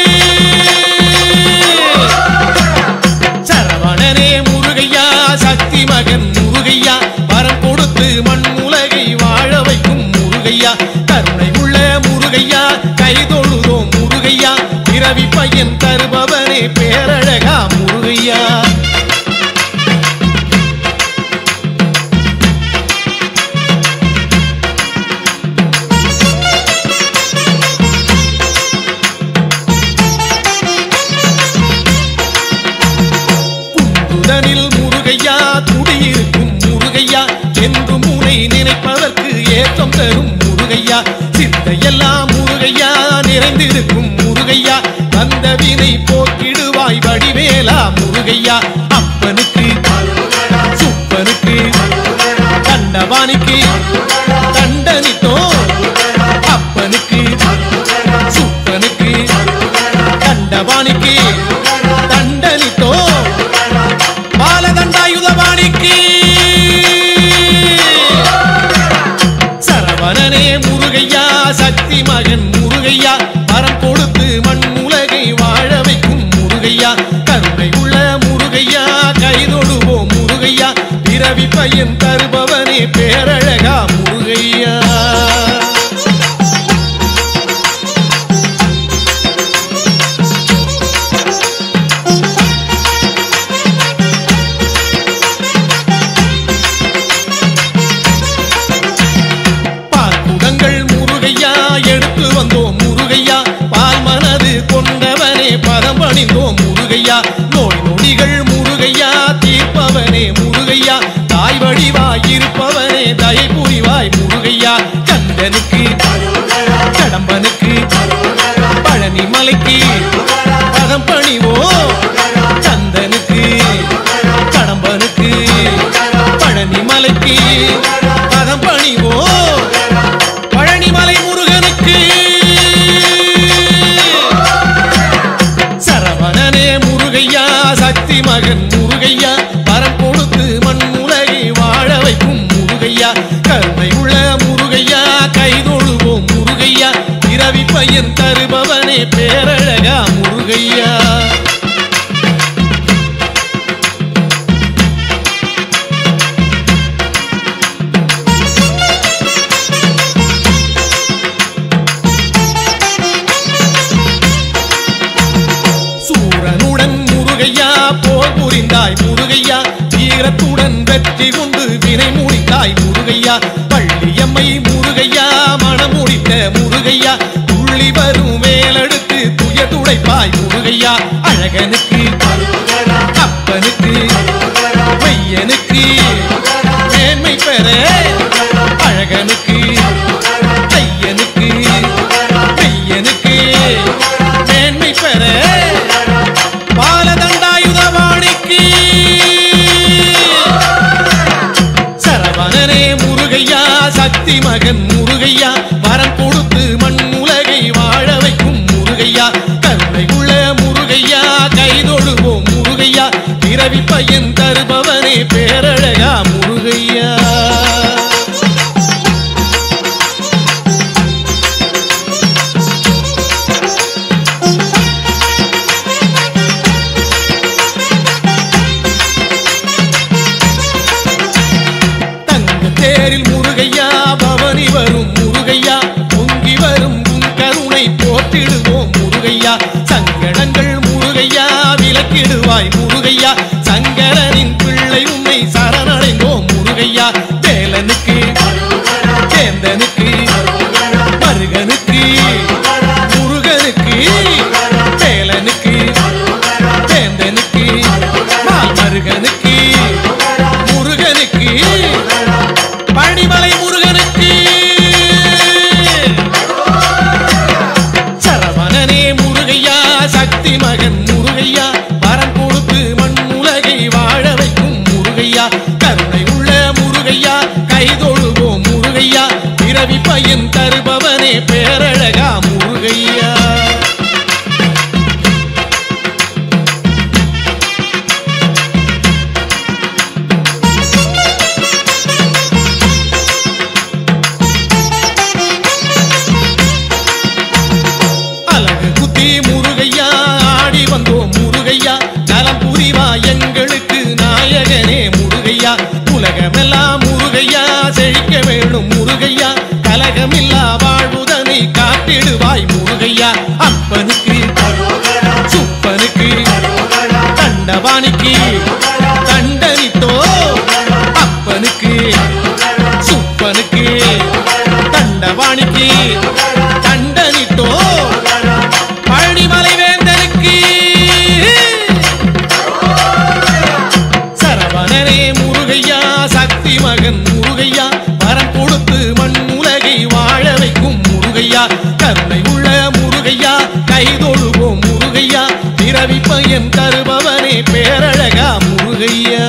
சரவணனே முருகையா சக்தி மகன் முருகையா வரம் கொடுத்து மண் உலகை வாழ வைக்கும் முருகையா கருணை உள்ள முருகையா கைதொழுதோம் முருகையா பிறவி பையன் தருபவனே பேரழகா முருகையா குந்துதனில் முருகையா குடியிருக்கும் முருகையா என்றும் உனை நினைப்பதற்கு ஏற்றம் தரும் முருகையா சிந்தையெல்லாம் முருகையா நிறைந்திருக்கும் முருகையா வந்த வினை போக்கிடுவாய் வடிவேலா முருகையா அப்பனுக்கு சுப்பனுக்கு தண்டவாணிக்கு தண்டனித்தோ அப்பனுக்கு சுப்பனுக்கு தண்டவாணிக்கு முருகையா கருணை உள்ள முருகையா கைதொழுவோம் முருகையா பிறவி பையன் தருபவனே பேரழகா முருகையா பாக்குடங்கள் முருகையா எடுத்து வந்தோம் முருகையா பால் மனது கொண்டவனே பதம் பணிந்தோம் முருகையா நோய் நொடிகள் முருகையா தீர்ப்பவனே முருகையா தாய் வடிவாய் இருப்பவனே தயை புரிவாய் முருகையா கந்தனுக்கு கடம்பனுக்கு பழனி மலைக்கு பதம் பணிவோம் கந்தனுக்கு கடம்பனுக்கு பழனி மலைக்கு பதம் பணிவோம் பழனிமலை முருகனுக்கு சரவணனே முருகையா சக்தி மகன் முருகையா வரம் கொடுத்து மண் உலகை வாழ வைக்கும் முருகையா கருணை உள்ள முருகையா கைதொழுவோம் முருகையா இரவி பையன் தருபவனே பேரழகா முருகையா சூரனுடன் முருகையா போர் புரிந்தாய் முருகையா வீரத்துடன் வெற்றி கொண்டு வினை முடித்தாய் முருகையா பள்ளியம்மை முருகையா மனம் முடித்த முருகையா துள்ளி வரும் வேலெடுத்து துய துடைப்பாய் முருகையா அழகனுக்கு அப்பனுக்கு மையனுக்கு மேன்மை பெற அழகனுக்கு ஐயனுக்கு மெய்யனுக்கு மேன்மை பெற பாலதண்டாயுதவாணிக்கு சரவணனே முருகையா சக்தி மகன் முருகையா வரம் கொடுத்து மண் உலகை வாழ வைக்கும் முருகையா கருணை உள்ள முருகையா கைதொழுவோம் முருகையா பிறவி பையன் தருபவனே பேரழகா முருகையா தங்க தேரில் முருகையா பவனி வரும் முருகையா பொங்கி வரும் உன் கருணை போற்றிடுவோம் முருகையா சங்கடங்கள் முருகையா விலக்கிடுவாய் முருகையா சங்கரனின் பிள்ளை உன்னை சரணடைந்தோம் முருகையா வேலனுக்கு சேந்தனுக்கு மருகனுக்கு முருகனுக்கு வேலனுக்கு சேந்தனுக்கு மால் மருகனுக்கு முருகனுக்கு பழனிமலை முருகனுக்கு சரவணனே முருகையா சக்தி மகன் முருகையா வரம் கொடுத்து மண் உலகை வாழ வைக்கும் முருகையா கருணை உள்ள முருகையா கைதொழுவோம் முருகையா பிறவி பையன் தருபவனே பேரழகா முருகையா அழகு குத்தி முருகையா ஆடி வந்தோம் முருகையா நலம் புரிவா எங்களுக்கு நாயகனே முருகையா உலகமெல்லாம் முருகையா செழிக்க வேணும் முருகையா கலகமில்லா வாழ்வுதனை காட்டிடுவாய் முருகையா அப்பனுக்கு சுப்பனுக்கு தண்டவாணிக்கு தண்டனித்தோ அப்பனுக்கு சுப்பனுக்கு தண்டவாணிக்கு தண்டனித்தோ பழனிமலை வேந்தனுக்கு சரவணனே முருகையா சக்தி மகன் முருகையா வரம் கொடுத்து மண் உலகை வாழ வைக்கும் முருகையா கருணை உள்ள முருகையா கைதொழுவோம் முருகையா பிறவி பையன் தருபவனே பேரழகா முருகையா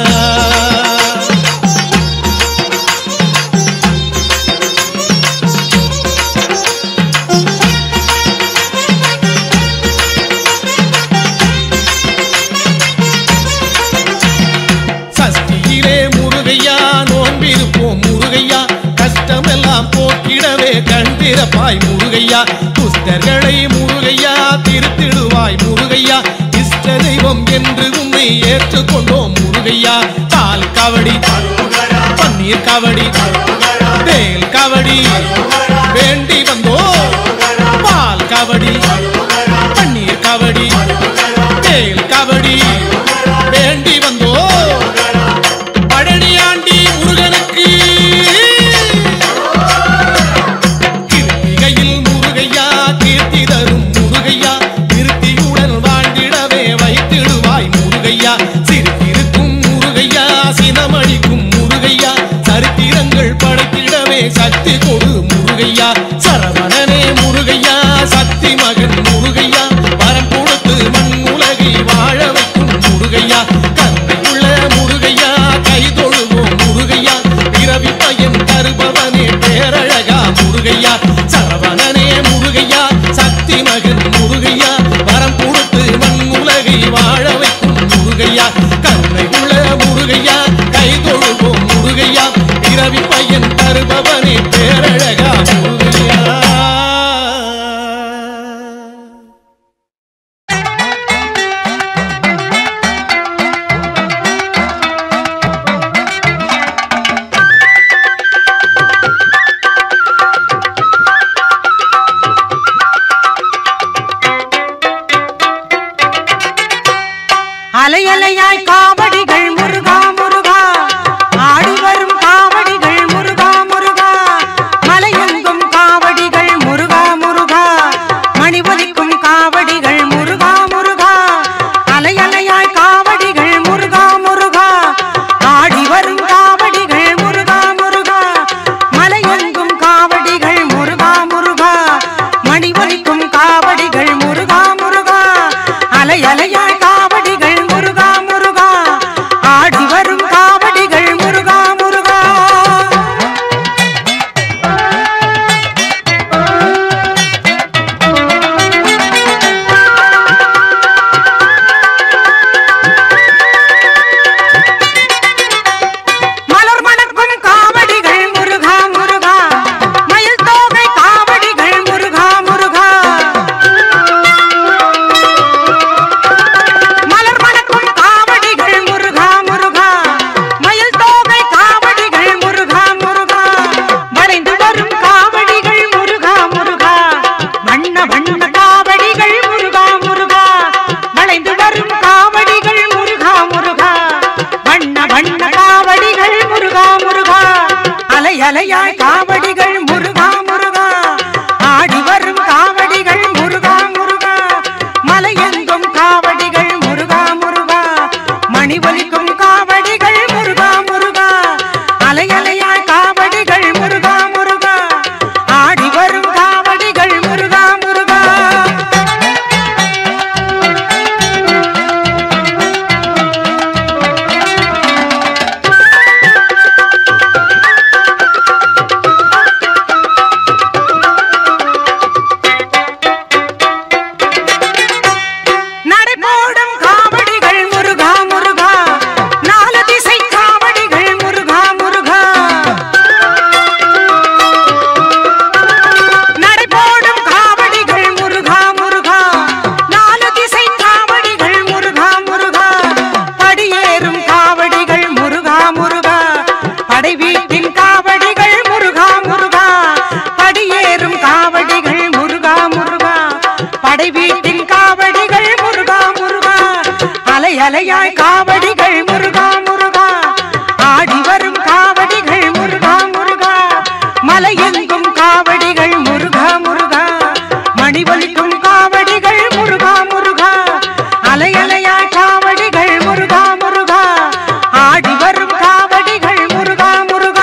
சஷ்டியிலே முருகையா நோன்பிருப்போம் முருகையா கஷ்டமெல்லாம் போக்கிடவே கண்டிரப்பாய் முருகையா துஷ்டர்களை முருகையா திருத்திடுவாய் முருகையா இஷ்ட தெய்வ தெய்வம் என்று உன்னை ஏற்றுக்கொண்டோம் முருகையா பால் காவடி பன்னீர் காவடி வேல் காவடி வேண்டி வந்தோம் பால் காவடி பன்னீர் காவடி வேல் காவடி வேண்டி வந்தோம் பழனியாண்டி முருகனுக்கு கிருத்திகையில் முருகையா கீர்த்தி தரும் முருகையா திருப்தியுடன் வாழ்ந்திடவே வைத்திடுவாய் முருகையா சிரித்திருக்கும் முருகையா சினமளிக்கும் முருகையா சரித்திரங்கள் படைத்திடவே சக்தி கொடு முருகையா சரவணனே முருகையா சக்தி மகன் முருகையா வரம் கொடுத்து மண் உலகை வாழ வைக்கும் முருகையா கருணையுள்ள முருகையா கை தொழுவோம் முருகையா பிறவி பயன் தருபவனே பேரழகா முருகையா சரவணனே முருகையா சக்தி மகன் முருகையா வரம் கொடுத்து மண் உலகை வாழ வைக்கும் முருகையா கருணை உள்ள முருகையா கை தொழுவோம் முருகையா பிறவி பயன் தருபவனே பேரழகா முருகையா அலையலையாய் காவடிகள் முருகா முருகா ஆடி வரும் காவடிகள் முருகா முருகா மலையெங்கும் காவடிகள் முருகா முருகா மணி ஒலிக்கும் காவடிகள் முருகா முருகா அலையலையாய் காவடிகள் முருகா முருகா ஆடி வரும் காவடிகள் முருகா முருகா மலையெங்கும் காவடிகள் முருகா முருகா மணி ஒலிக்கும் காவடிகள் முருகா முருகா அலை அலையாய் காவடிகள் முருகா முருகா ஆடி வரும் காவடிகள் முருகா முருகா மலர் மணக்கும் காவடிகள் முருகா முருகா மயில் தோகை காவடிகள் முருகா முருகா மலர் மணக்கும் காவடிகள் முருகா முருகா மயில் தோகை காவடிகள் முருகா முருகா வளைந்து வரும் காவடிகள் முருகா முருகா வண்ண வண்ண காவடிகள் முருகா முருகா வளைந்து வரும் காவடிகள் முருகா முருகா வண்ண வண்ண காவடிகள் முருகா முருகா அலை அலையாய் காவடிகள் முருகா முருகா ஆடி வரும் காவடிகள் முருகா முருகா மலையெங்கும் காவடிகள் முருகா முருகா மணி ஒலிக்கும் காவடிகள் முருகா முருகா அலை அலையாய் காவடிகள் முருகா முருகா ஆடி வரும் காவடிகள் முருகா முருகா நடைபோடும் காவடிகள் முருகா முருகா நாலு திசை காவடிகள் முருகா முருகா நடைபோடும் காவடிகள் முருகா முருகா நாலு திசை காவடிகள் முருகா முருகா படியேறும் காவடிகள் முருகா முருகா படை வீட்டின் காவடிகள் முருகா முருகா படியேறும் காவடிகள் முருகா முருகா படை வீட்டின் காவடிகள் முருகா முருகா அலை அலையாய் காவடிகள் முருகா முருகா ஆடி வரும் காவடிகள் முருகா முருகா மலையெங்கும் காவடிகள் முருகா முருகா மணி ஒலிக்கும் காவடிகள் முருகா முருகா அலை அலையாய் காவடிகள் முருகா முருகா ஆடி வரும் காவடிகள் முருகா முருகா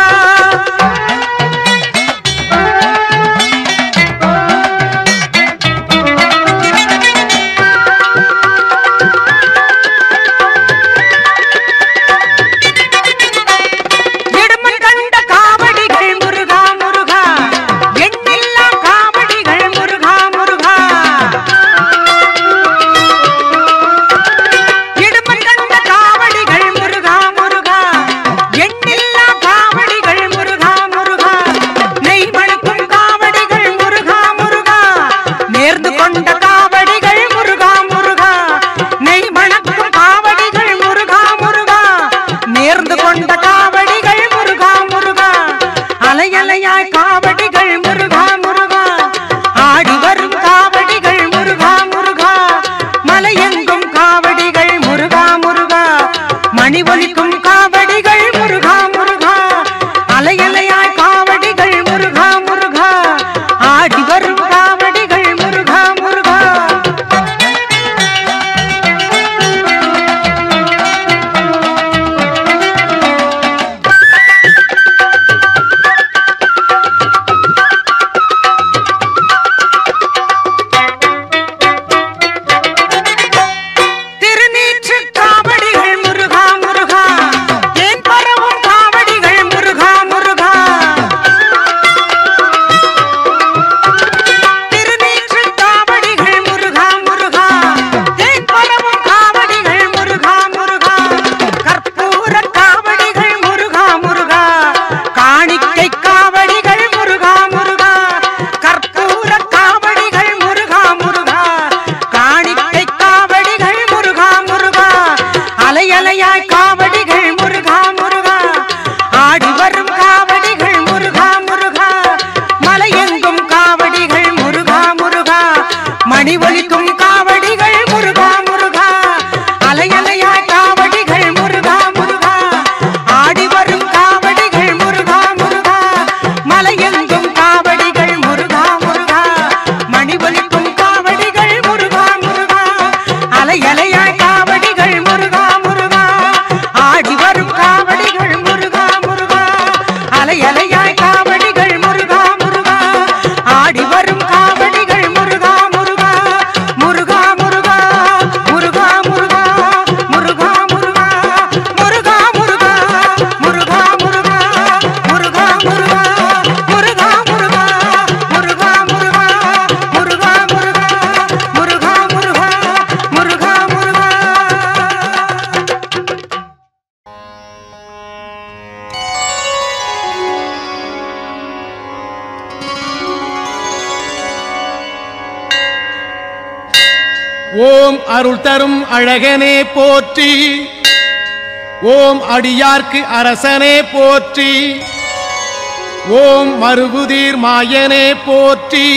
அருள் தரும் அழகனே போற்றி ஓம் அடியார்க்கு அரசனே போற்றி ஓம் மருகுதீர் மாயனே போற்றி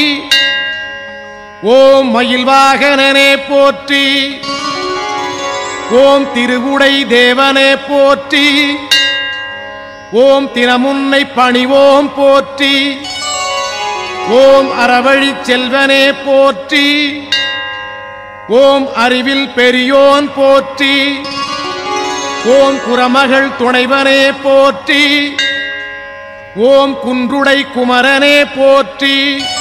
ஓம் மயில்வாகனனே போற்றி ஓம் திருவுடை தேவனே போற்றி ஓம் தினமுன்னை பணிவோம் போற்றி ஓம் அறவழி செல்வனே போற்றி ஓம் அறிவில் பெரியோன் போற்றி ஓம் குரமகள் துணைவனே போற்றி ஓம் குன்றுடை குமரனே போற்றி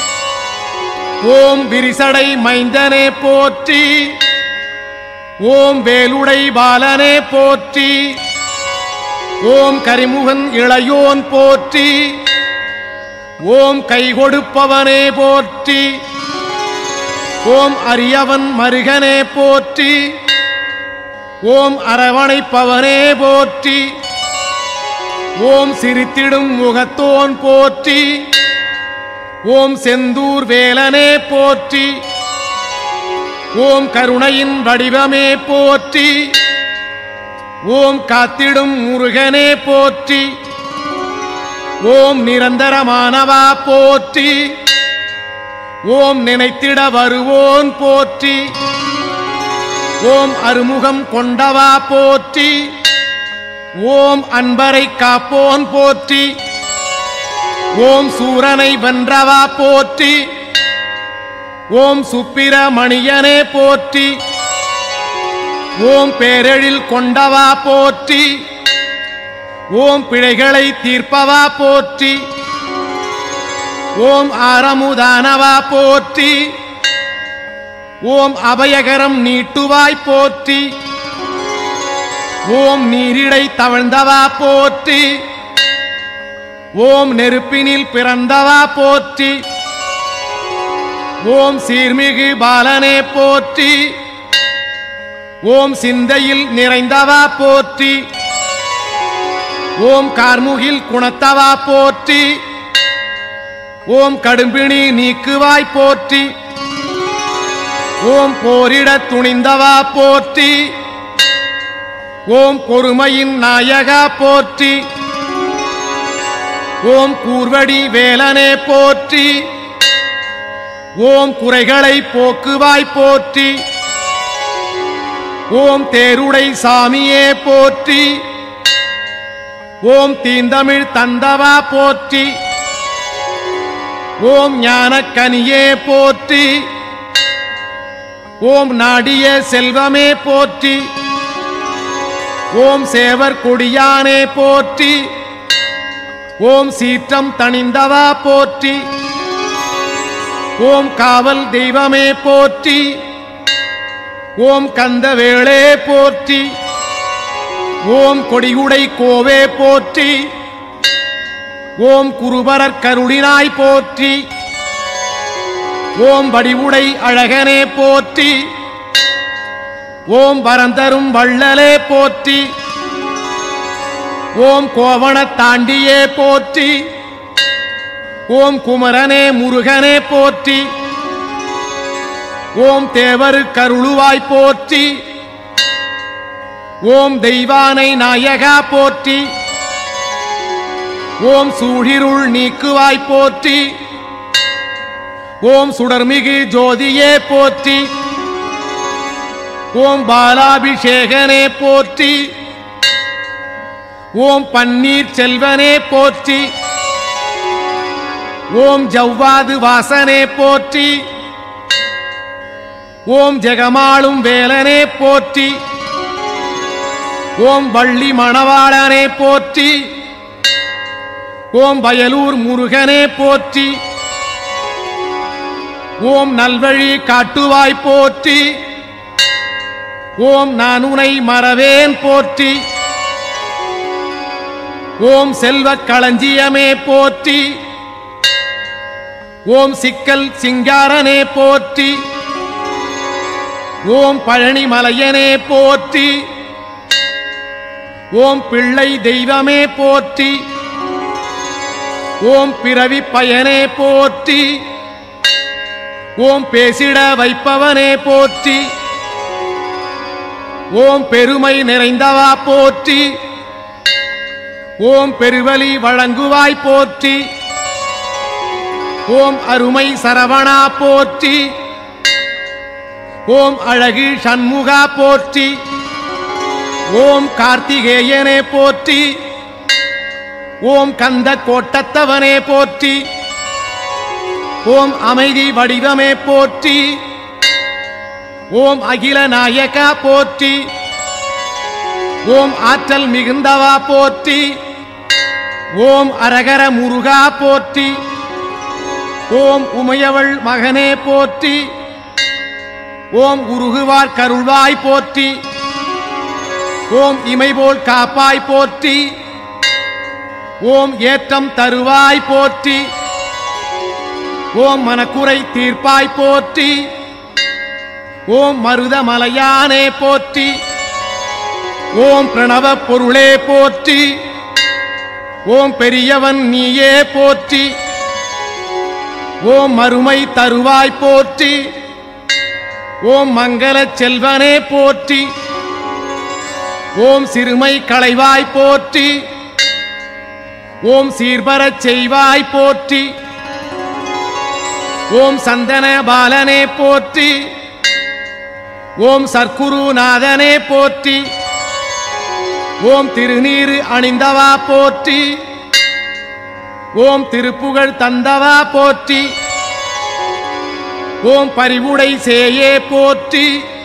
ஓம் விரிசடை மைந்தனே போற்றி ஓம் வேலுடை பாலனே போற்றி ஓம் கரிமுகன் இளையோன் போற்றி ஓம் கை கொடுப்பவனே போற்றி ஓம் அரியவன் மருகனே போற்றி ஓம் அரவணைப்பவனே போற்றி ஓம் சிரித்திடும் முகத்தோன் போற்றி ஓம் செந்தூர் வேலனே போற்றி ஓம் கருணையின் வடிவமே போற்றி ஓம் காத்திடும் முருகனே போற்றி ஓம் நிரந்தரமானவா போற்றி ஓம் நினைத்திட வருவோன் போற்றி ஓம் அருமுகம் கொண்டவா போற்றி ஓம் அன்பரை காப்போன் போற்றி ஓம் சூரனை வென்றவா போற்றி ஓம் சுப்பிரமணியனே போற்றி ஓம் பேரெழில் கொண்டவா போற்றி ஓம் பிழைகளை தீர்ப்பவா போற்றி ஓம் ஆரமுதானவா போற்றி ஓம் அபயகரம் நீட்டுவாய் போற்றி ஓம் நீரிடை தவழ்ந்தவா போற்றி ஓம் நெருப்பினில் பிறந்தவா போற்றி ஓம் சீர்மிகு பாலனே போற்றி ஓம் சிந்தையில் நிறைந்தவா போற்றி ஓம் கார்முகில் குணத்தவா போற்றி ஓம் கடும்பிணி நீக்குவாய் போற்றி ஓம் போரிட துணிந்தவா போற்றி ஓம் பொறுமையின் நாயகா போற்றி ஓம் கூர்வடி வேலனே போற்றி ஓம் குறைகளை போக்குவாய் போற்றி ஓம் தேருடை சாமியே போற்றி ஓம் தீந்தமிழ் தந்தவா போற்றி ஓம் ஞானக்கனியே போற்றி ஓம் நாடிய செல்வமே போற்றி ஓம் சேவர் கொடியானே போற்றி ஓம் சீற்றம் தணிந்தவா போற்றி ஓம் காவல் தெய்வமே போற்றி ஓம் கந்தவேளே போற்றி ஓம் கொடியுடை கோவே போற்றி ஓம் குருபரர் கருளினாய் போற்றி ஓம் வடிவுடை அழகனே போற்றி ஓம் வரந்தரும் வள்ளலே போற்றி ஓம் கோவணத் தாண்டியே போற்றி ஓம் குமரனே முருகனே போற்றி ஓம் தேவரு கருளுவாய் போற்றி ஓம் தெய்வானை நாயகா போற்றி ஓம் சூழிருள் நீக்குவாய் போற்றி ஓம் சுடர்மிகு ஜோதியே போற்றி ஓம் பாலாபிஷேகனே போற்றி ஓம் பன்னீர் செல்வனே போற்றி ஓம் ஜவ்வாது வாசனே போற்றி ஓம் ஜெகமாளும் வேலனே போற்றி ஓம் வள்ளி மணவாளனே போற்றி ஓம் வயலூர் முருகனே போற்றி ஓம் நல்வழி காட்டுவாய் போற்றி ஓம் நான் உனை மறவேன் போற்றி ஓம் செல்வக் களஞ்சியமே போற்றி ஓம் சிக்கல் சிங்காரனே போற்றி ஓம் பழனி மலையனே போற்றி ஓம் பிள்ளை தெய்வமே போற்றி ஓம் பிறவி பயனே போற்றி ஓம் பேசிட வைப்பவனே போற்றி ஓம் பெருமை நிறைந்தவா போற்றி ஓம் பெருவலி வழங்குவாய் போற்றி ஓம் அருமை சரவணா போற்றி ஓம் அழகு சண்முகா போற்றி ஓம் கார்த்திகேயனே போற்றி ஓம் கந்த கோட்டத்தவனே போற்றி ஓம் அமைதி வடிவமே போற்றி ஓம் அகில நாயகா போற்றி ஓம் ஆற்றல் மிகுந்தவா போற்றி ஓம் அரகர முருகா போற்றி ஓம் உமையவள் மகனே போற்றி ஓம் உருகுவார் கருள்வாய் போற்றி ஓம் இமைபோல் காப்பாய் போற்றி ஓம் ஏற்றம் தருவாய் போற்றி ஓம் மனக்குறை தீர்ப்பாய் போற்றி ஓம் மருத மலையானே போற்றி ஓம் பிரணவ பொருளே போற்றி ஓம் பெரியவன் நீயே போற்றி ஓம் மறுமை தருவாய் போற்றி ஓம் மங்கள செல்வனே போற்றி ஓம் சிறுமை களைவாய் போற்றி ஓம் சீர்பரச் செய்வாய் போற்றி ஓம் சந்தன பாலனே போற்றி ஓம் சர்க்குருநாதனே போற்றி ஓம் திருநீரு அணிந்தவா போற்றி ஓம் திருப்புகழ் தந்தவா போற்றி ஓம் பரிவுடை சேயே போற்றி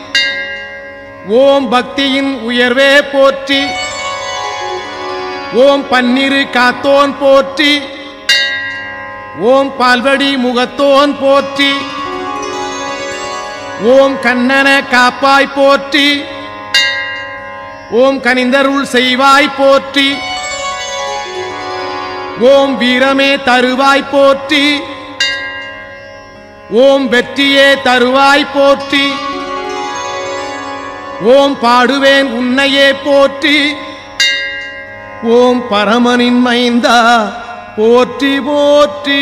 ஓம் பக்தியின் உயர்வே போற்றி ஓம் பன்னிரு காத்தோன் போற்றி ஓம் பால்வடி முகத்தோன் போற்றி ஓம் கண்ணன காப்பாய் போற்றி ஓம் கனிந்தருள் செய்வாய் போற்றி ஓம் வீரமே தருவாய் போற்றி ஓம் வெற்றியே தருவாய் போற்றி ஓம் பாடுவேன் உன்னையே போற்றி ஓம் பரமனின் மைந்தா போற்றி போற்றி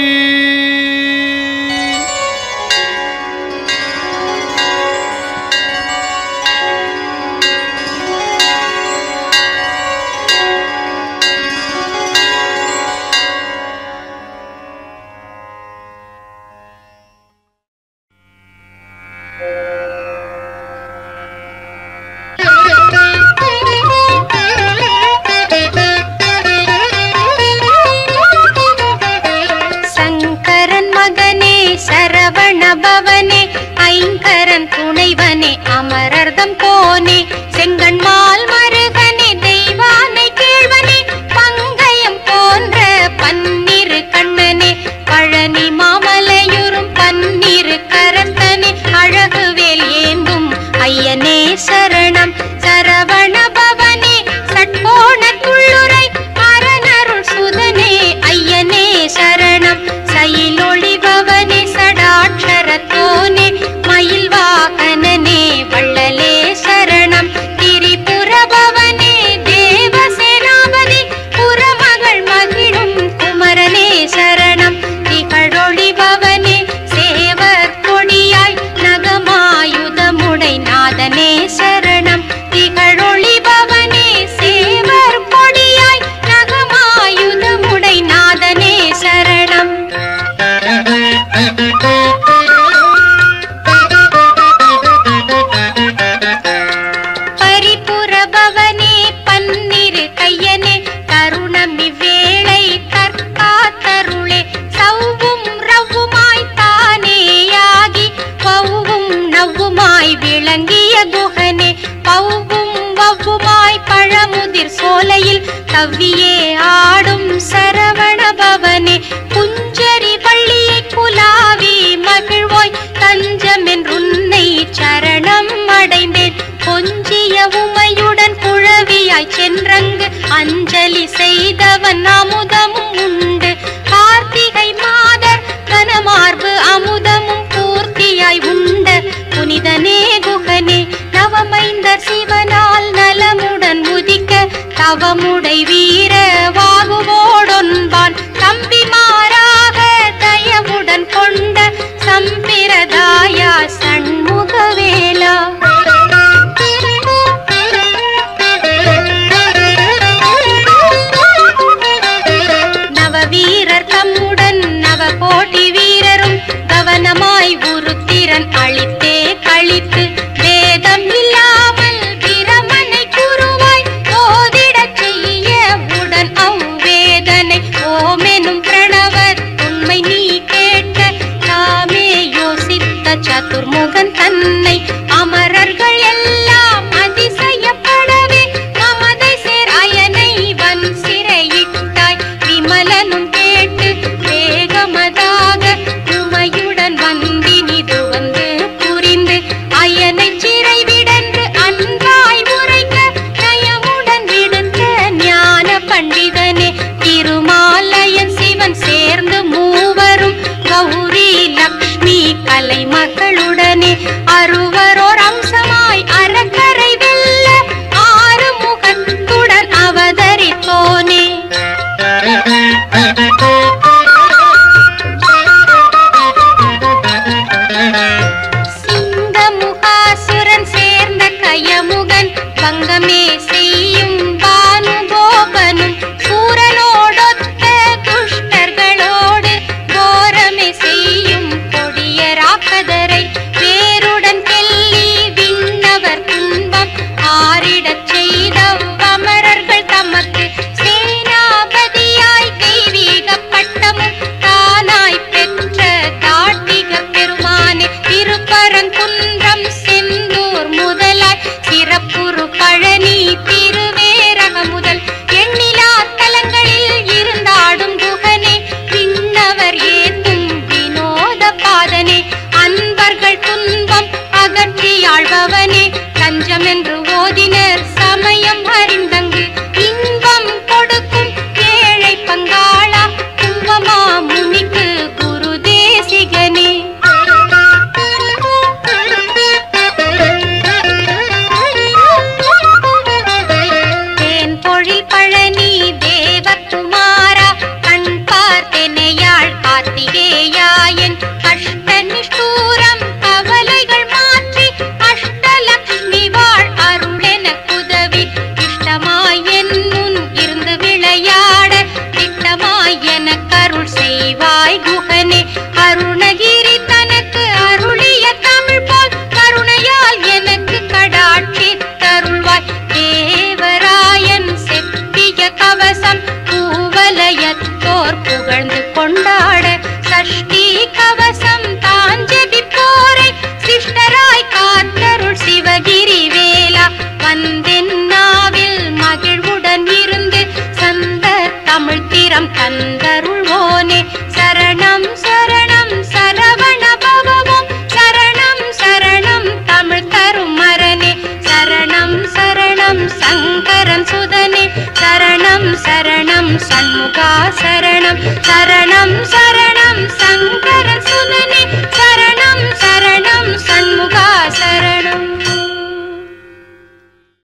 சங்கரன் மகனே சரவண பவனே ஐங்கரன் துணைவனே அமரர்தம் கோனே செங்கண்மால் மருகனே தெய்வானை கேழ்வனே பங்கயம் போன்ற பன்னிரு கண்ணனே பழனி மாமலையுறும் பன்னிரு கரந்தனே அழகுவேல் ஏந்தும் ஐயனே சரணம் சரவண பவனே சட்கோணத்துள்ளுரை அரணருள் சுதனே ஐயனே சரணம் சயிலொளிபவனே சடாட்சரத்தோனே மயில் வாகனனே வள்ளலே சரணம் திரிபுரபவனே தேவசேனாபதி புறமகள் மகிழும் குமரனே சரணம் திகழொளிபவனே சேவர் கொடியாய் நகமாயுதமுடை நாதனே சரணம் திகழொளிபவனே சேவர் கொடியாய் நகமாயுதமுடை நாதனே சரணம் பரிபுரபவனே பன்னிரு கையனே கருணமி வேளை கற்காத்தருளே சவ்வும் ரவ்வுமாய் தானேயாகி பவ்வும் நவ்வுமாய் விளங்கிய குகனே பவ்வும் வவ்வுமாய் பழமுதிர் சோலையில் கவ்வியே ஆடும் சரவண பவனே குஞ்சரி வள்ளியை குலாவி மகிழ்வோய் தஞ்சமென்றுன்னை சரணம் அடைந்தேன் கொஞ்சிய உமையுடன் குழவியாய் சென்றங்கு அஞ்சலி செய்தவன் அமுதமும் உண்டு கார்த்திகை மாதர் கனமார்பு அமுதமும் பூர்த்தியாய் உண்ட புனிதனே குகனே நவமைந்தர் சிவனால் நலமுடன் உதிக்க தவமுடை வீர வாகுவோடொன்பான் தம்பிமாராக தயவுடன் கொண்ட சம்பிரதாயா சண்முகவேலா பங்கமே செய்யும் பானுகோபனும் சூரனோடொத்த துஷ்டர்களோடு கோரமே செய்யும் கொடிய ராக்கதரை வேருடன் தெல்லி விண்ணவர் துன்பம் ஆறிடச்